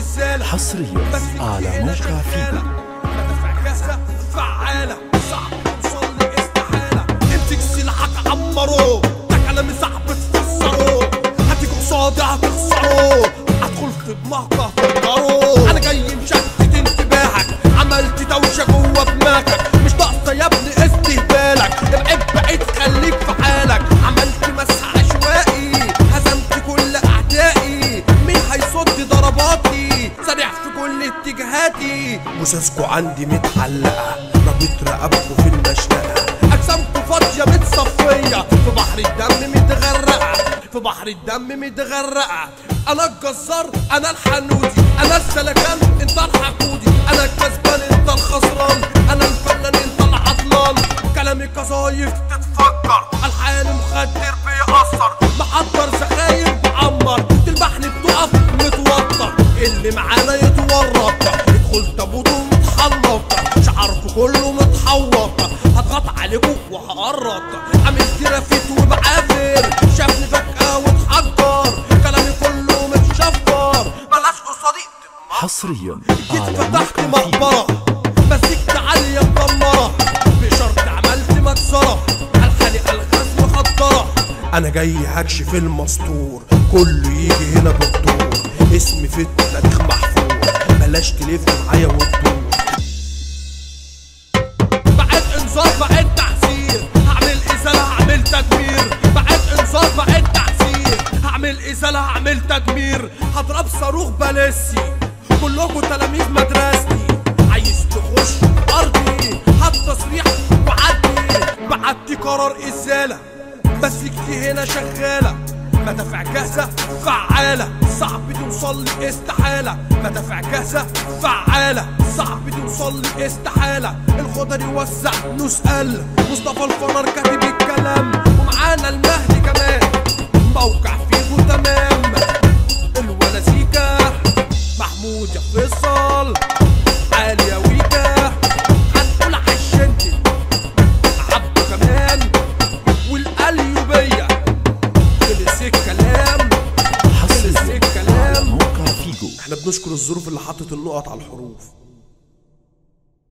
الزالة حصريا بس على هنا موقع شغالة. فيديو مدافع كاسة فعالة صعب توصل لي استحالة امسك سلاحك عمره ده كلامي صعب تفسره هتيجي قصادي هتخسره هدخل في دماغك هتفكره انا جاي مشتت انتباهك عملت دوشة جوه دماغك مش ناقصة يا ابني استهبالك ابعد بعيد خليك في حالك عملت مسح عشوائي هزمت كل اعدائي مين هيصد ضرباتي سريع في كل اتجاهاتي مساسكو عندي متعلقة ربيت رقبته في المشنقة اجسامكو فاضية متصفية في بحر الدم متغرقة في بحر الدم متغرقة انا الجزار انا الحنودي انا السلكان انت الحقودي انا الكسبان انت الخسران انا الفنان انت العطلان كلامي قصايف تتفكر الحال مخدر بيأثر محضر سخاير بعمر تلمحني بتقف متوتر اللي معانا يتورط يدخل تابوته متحنط شعركوا كله متحوط هضغط عليكوا وهقرط عامل جرافيت وبعافر شافني فجأة واتحجر كلامي كله متشفر بلاش قصادي حصريا جيت على فتحت موقع فيديو مقبرة مسكت عالية مدمرة بشرط عملت مكسرة الحالي الغاز مخدرة أنا جاي هكشف المستور كله يجي هنا بالدور اسمي في التاريخ محفور بلاش تلف معايا وتدور بعد انذار بعد تحذير هعمل ازاله هعمل تدمير بعد انذار بعد تحذير هعمل ازاله هعمل تدمير هضرب صاروخ باليسي كلكم تلاميذ مدرستي عايز تخش ارضي هات تصريح وعدي بعدي قرار ازاله مسكتي هنا شغاله مدافع جاهزة فعالة صعب توصل لي استحالة مدافع جاهزة فعالة صعب توصل لي استحالة الخضر يوزع نسأل مصطفى الفنر كاتب الكلام ومعانا المهدي كمان موقع فيه تمام الولازيكا محمود يا فيصل عالية ويكا هنقول عالشنتي عبده كمان والقليوبية خلص الكلام خلص حصريا على الكلام موقع فيديو احنا بنشكر الظروف اللي حطت النقط على الحروف